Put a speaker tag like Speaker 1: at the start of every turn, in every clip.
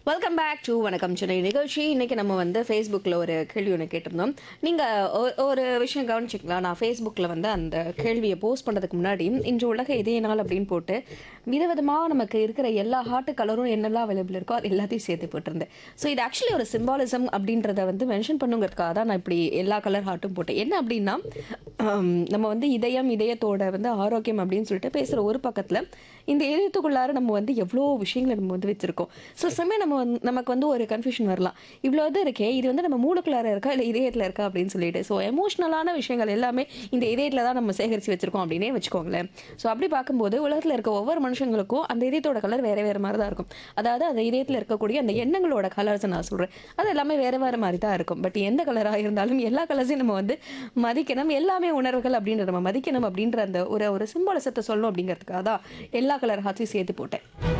Speaker 1: welcome back to வணக்கம் சென்னை நிகழ்ச்சி இன்னைக்கு நம்ம வந்து ஃபேஸ்புக்கில் ஒரு கேள்வி ஒன்று கேட்டிருந்தோம் நீங்கள் ஒரு விஷயம் கவனிச்சிக்கலாம் நான் ஃபேஸ்புக்கில் வந்து அந்த கேள்வியை போஸ்ட் பண்ணுறதுக்கு முன்னாடி இன்று உலக இதய நாள் அப்படின்னு போட்டு விதவிதமாக நமக்கு இருக்கிற எல்லா ஹார்ட் கலரும் என்னெல்லாம் அவைலபிள் இருக்கோ அது எல்லாத்தையும் சேர்த்து போட்டிருந்தேன் ஸோ இது ஆக்சுவலி ஒரு சிம்பாலிசம் அப்படின்றத வந்து மென்ஷன் பண்ணுங்கிறதுக்காக தான் நான் இப்படி எல்லா கலர் ஹார்ட்டும் போட்டேன் என்ன அப்படின்னா ஹம், நம்ம வந்து இதயம் இதயத்தோட வந்து ஆரோக்கியம் அப்படின்னு சொல்லிட்டு பேசுகிற ஒரு பக்கத்தில் இந்த இதயத்துக்குள்ளார நம்ம வந்து எவ்வளோ விஷயங்களை நம்ம வந்து வச்சுருக்கோம் ஸோ சமயம் நம்ம வந்து நமக்கு வந்து ஒரு கன்ஃபியூஷன் வரலாம் இவ்வளோ இது இருக்கே இது வந்து நம்ம மூளைக்குள்ளார இருக்கா இல்லை இதயத்தில் இருக்கா அப்படின்னு சொல்லிட்டு ஸோ எமோஷ்னலான விஷயங்கள் எல்லாமே இந்த இதயத்தில் தான் நம்ம சேகரித்து வச்சிருக்கோம் அப்படின்னே வச்சுக்கோங்களேன் ஸோ அப்படி பார்க்கும்போது உலகத்தில் இருக்க ஒவ்வொரு மனுஷங்களுக்கும் அந்த இதயத்தோட கலர் வேறு வேறு மாதிரி தான் இருக்கும் அதாவது அந்த இதயத்தில் இருக்கக்கூடிய அந்த எண்ணங்களோட கலர்ஸை நான் சொல்கிறேன் அது எல்லாமே வேறு வேறு மாதிரி தான் இருக்கும் பட் எந்த கலராக இருந்தாலும் எல்லா கலர்ஸையும் நம்ம வந்து மதிக்கணும் எல்லாமே உணர்வுகள் அப்படின்றத நம்ம மதிக்கணும் அப்படின்ற அந்த ஒரு ஒரு சிம்பாலிசத்தை சொல்லணும் அப்படிங்கிறதுக்காக தான் எல்லா கலர் ஹாட்ஸையும் சேர்த்து போட்டேன்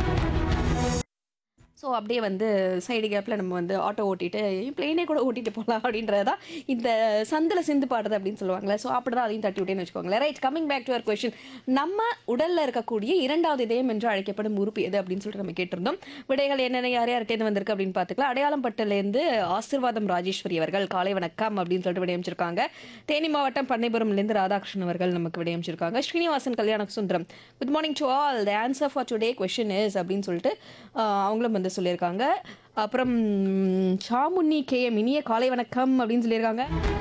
Speaker 1: ஸோ அப்படியே வந்து சைடு கேப்பில் நம்ம வந்து ஆட்டோ ஓட்டிட்டு பிளேனே கூட ஓட்டிட்டு போகலாம் அப்படின்றது தான் இந்த சந்தில் சிந்து பாடுறது அப்படின்னு சொல்லுவாங்களே ஸோ அப்படி தான் அதையும் தட்டி விட்டேன்னு வச்சுக்கோங்களேன் right coming back to our question நம்ம உடலில் இருக்கக்கூடிய இரண்டாவது இதயம் என்று அழைக்கப்படும் உறுப்பு எது அப்படின்னு சொல்லிட்டு நம்ம கேட்டிருந்தோம் விடைகள் என்னென்ன யார் யார்கிட்ட வந்திருக்கு அப்படின்னு பார்த்துக்கலாம் அடையாளம் பட்டிலேருந்து ஆசிர்வாதம் ராஜேஸ்வரி அவர்கள் காலை வணக்கம் அப்படின்னு சொல்லிட்டு விடையமைச்சிருக்காங்க தேனி மாவட்டம் பண்ணைபுரம்லேருந்து ராதாகிருஷ்ணன் அவர்கள் நமக்கு விடையமைச்சிருக்காங்க Srinivasan Kalyana Sundaram good morning to all the answer for today question is அப்படின்னு சொல்லிட்டு ஆஹ், அவங்களும் வந்து சொல்லியிருக்காங்க அப்புறம் சாமுன்னி கே எம் இனிய காலை வணக்கம் அப்படின்னு சொல்லியிருக்காங்க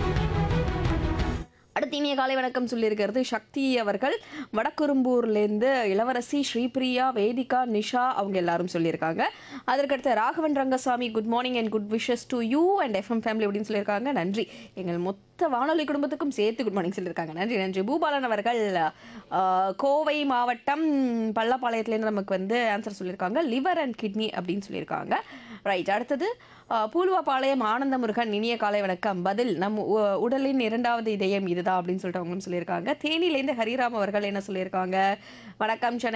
Speaker 1: அடுத்து இனிய காலை வணக்கம் சொல்லியிருக்கிறது சக்தி அவர்கள் வடக்குறும்பூர்லேருந்து இளவரசி ஸ்ரீபிரியா வேதிகா நிஷா அவங்க எல்லாரும் சொல்லியிருக்காங்க அதற்கடுத்து Raghavan Rangasamy good morning and good wishes to you and FM family அப்படின்னு சொல்லியிருக்காங்க நன்றி எங்கள் மொத்த வானொலி குடும்பத்துக்கும் சேர்த்து குட் மார்னிங் சொல்லியிருக்காங்க நன்றி நன்றி பூபாலன் அவர்கள் ஆஹ், கோவை மாவட்டம் பள்ளப்பாளையத்துலேருந்து நமக்கு வந்து ஆன்சர் சொல்லியிருக்காங்க லிவர் அண்ட் கிட்னி அப்படின்னு சொல்லியிருக்காங்க ரைட் அடுத்தது ஆஹ், பூலுவாபாளையம் ஆனந்த முருகன் இனிய காலை வணக்கம் பதில் நம் உ- உடலின் இரண்டாவது இதயம் இதுதான் அப்படின்னு சொல்லிட்டு அவங்களும் சொல்லியிருக்காங்க தேனியிலேருந்து ஹரிராம் அவர்கள் என்ன சொல்லியிருக்காங்க வணக்கம் சென்னை